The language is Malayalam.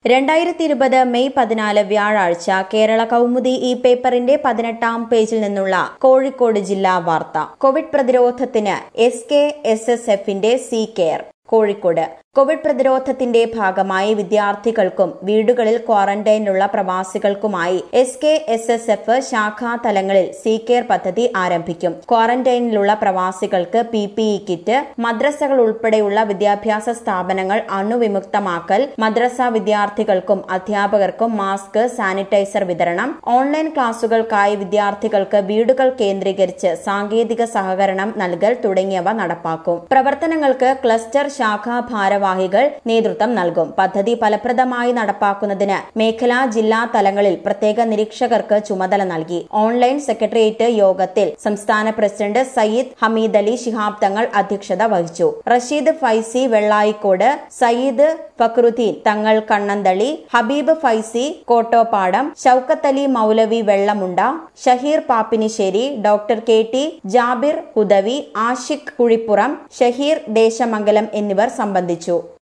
രണ്ടായിരത്തി ഇരുപത് മെയ് പതിനാല് വ്യാഴാഴ്ച കേരള കൗമുദി ഈ പേപ്പറിന്റെ പതിനെട്ടാം പേജിൽ നിന്നുള്ള കോഴിക്കോട് ജില്ലാ വാർത്ത കോവിഡ് പ്രതിരോധത്തിന് എസ് കെ എസ് എസ് എഫിന്റെ സി കെയർ കോഴിക്കോട് കോവിഡ് പ്രതിരോധത്തിന്റെ ഭാഗമായി വിദ്യാർത്ഥികൾക്കും വീടുകളിൽ ക്വാറന്റൈനിലുള്ള പ്രവാസികൾക്കുമായി S K S S F ശാഖാ തലങ്ങളിൽ സി കെയർ പദ്ധതി ആരംഭിക്കും ക്വാറന്റൈനിലുള്ള പ്രവാസികൾക്ക് പി പി ഇ കിറ്റ് മദ്രസകൾ ഉൾപ്പെടെയുള്ള വിദ്യാഭ്യാസ സ്ഥാപനങ്ങൾ അണുവിമുക്തമാക്കൽ മദ്രസ വിദ്യാർത്ഥികൾക്കും അധ്യാപകർക്കും മാസ്ക് സാനിറ്റൈസർ വിതരണം ഓൺലൈൻ ക്ലാസുകൾക്കായി വിദ്യാർത്ഥികൾക്ക് വീടുകൾ കേന്ദ്രീകരിച്ച് സാങ്കേതിക സഹകരണം നൽകൽ തുടങ്ങിയവ നടപ്പാക്കും പ്രവർത്തനങ്ങൾക്ക് ക്ലസ്റ്റർ ശാഖാ ഭാരവാഹികൾ നേതൃത്വം നൽകും പദ്ധതി ഫലപ്രദമായി നടപ്പാക്കുന്നതിന് മേഖലാ ജില്ലാ തലങ്ങളിൽ പ്രത്യേക നിരീക്ഷകർക്ക് ചുമതല നൽകി ഓൺലൈൻ സെക്രട്ടേറിയറ്റ് യോഗത്തിൽ സംസ്ഥാന പ്രസിഡന്റ് സയ്യിദ് ഹമീദ് അലി ശിഹാബ് തങ്ങൾ അധ്യക്ഷത വഹിച്ചു Rasheed Faizy Vellayikode Sayyid Fakhruddin Thangal Kannanthali Habeeb Faizy Kottopadam Shoukath Ali Moulavi Vellamunda Shaheer Pappinissery doctor K T Jabir Hudawi Ashiq Kuzhippuram Shaheer Desamangalam എന്നിവർ സംബന്ധിച്ചു